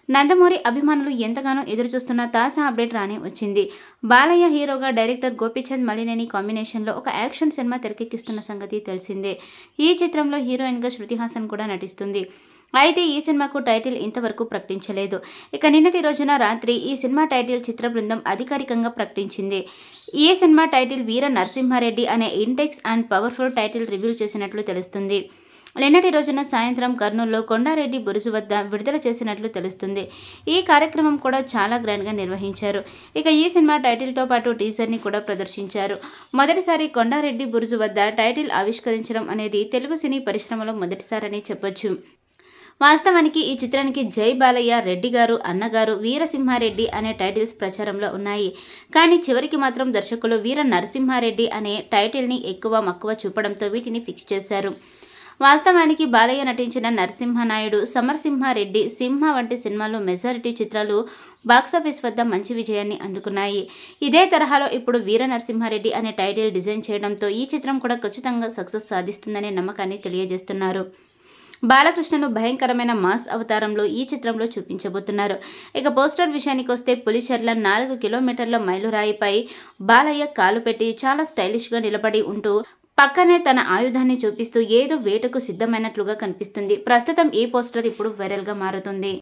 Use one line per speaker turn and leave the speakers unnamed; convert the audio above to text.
నందమూరి అభిమానులు ఎంతగానో ఎదురుచూస్తున్న తాజా అప్డేట్ రాని వచ్చింది బాలయ్య హీరోగా డైరెక్టర్ గోపీచంద్ మలినేని కాంబినేషన్లో ఒక యాక్షన్ సినిమా తెరకెక్కిస్తున్న సంగతి తెలిసిందే ఈ చిత్రంలో హీరోయిన్గా శృతి హాసన్ కూడా నటిస్తుంది అయితే ఈ సినిమాకు టైటిల్ ఇంతవరకు ప్రకటించలేదు ఇక నిన్నటి రోజున రాత్రి ఈ సినిమా టైటిల్ చిత్ర బృందం అధికారికంగా ప్రకటించింది ఈ సినిమా టైటిల్ వీర నరసింహారెడ్డి అనే intense and powerful title reveal చేసినట్లు తెలుస్తుంది నిన్నటి రోజున సాయంత్రం కర్నూలులో కొండారెడ్డి బురుజు వద్ద విడుదల చేసినట్లు తెలుస్తుంది ఈ కార్యక్రమం కూడా చాలా గ్రాండ్గా నిర్వహించారు ఇక ఈ సినిమా టైటిల్తో పాటు టీజర్ని కూడా ప్రదర్శించారు మొదటిసారి కొండారెడ్డి బురుజు వద్ద టైటిల్ ఆవిష్కరించడం అనేది తెలుగు సినీ పరిశ్రమలో మొదటిసారని చెప్పొచ్చు వాస్తవానికి ఈ చిత్రానికి జై బాలయ్య రెడ్డి గారు అన్నగారు వీరసింహారెడ్డి అనే టైటిల్స్ ప్రచారంలో ఉన్నాయి కానీ చివరికి మాత్రం దర్శకులు వీర నరసింహారెడ్డి అనే టైటిల్ని ఎక్కువ మక్కువ చూపడంతో వీటిని ఫిక్స్ చేశారు వాస్తవానికి బాలయ్య నటించిన నరసింహనాయుడు సమరసింహారెడ్డి సింహ వంటి సినిమాలు మెజారిటీ చిత్రాలు బాక్సాఫీస్ వద్ద మంచి విజయాన్ని అందుకున్నాయి ఇదే తరహాలో ఇప్పుడు వీర నరసింహారెడ్డి అనే టైటిల్ డిజైన్ చేయడంతో ఈ చిత్రం కూడా ఖచ్చితంగా సక్సెస్ సాధిస్తుందనే నమ్మకాన్ని తెలియజేస్తున్నారు బాలకృష్ణను భయంకరమైన మాస్ అవతారంలో ఈ చిత్రంలో చూపించబోతున్నారు ఇక పోస్టర్ విషయానికి వస్తే పులిచెర్ల నాలుగు కిలోమీటర్ల మైలురాయిపై బాలయ్య కాలు పెట్టి చాలా స్టైలిష్గా నిలబడి ఉంటూ పక్కనే తన ఆయుధాన్ని చూపిస్తూ ఏదో వేటకు సిద్ధమైనట్లుగా కనిపిస్తుంది ప్రస్తుతం ఈ పోస్టర్ ఇప్పుడు వైరల్గా మారుతుంది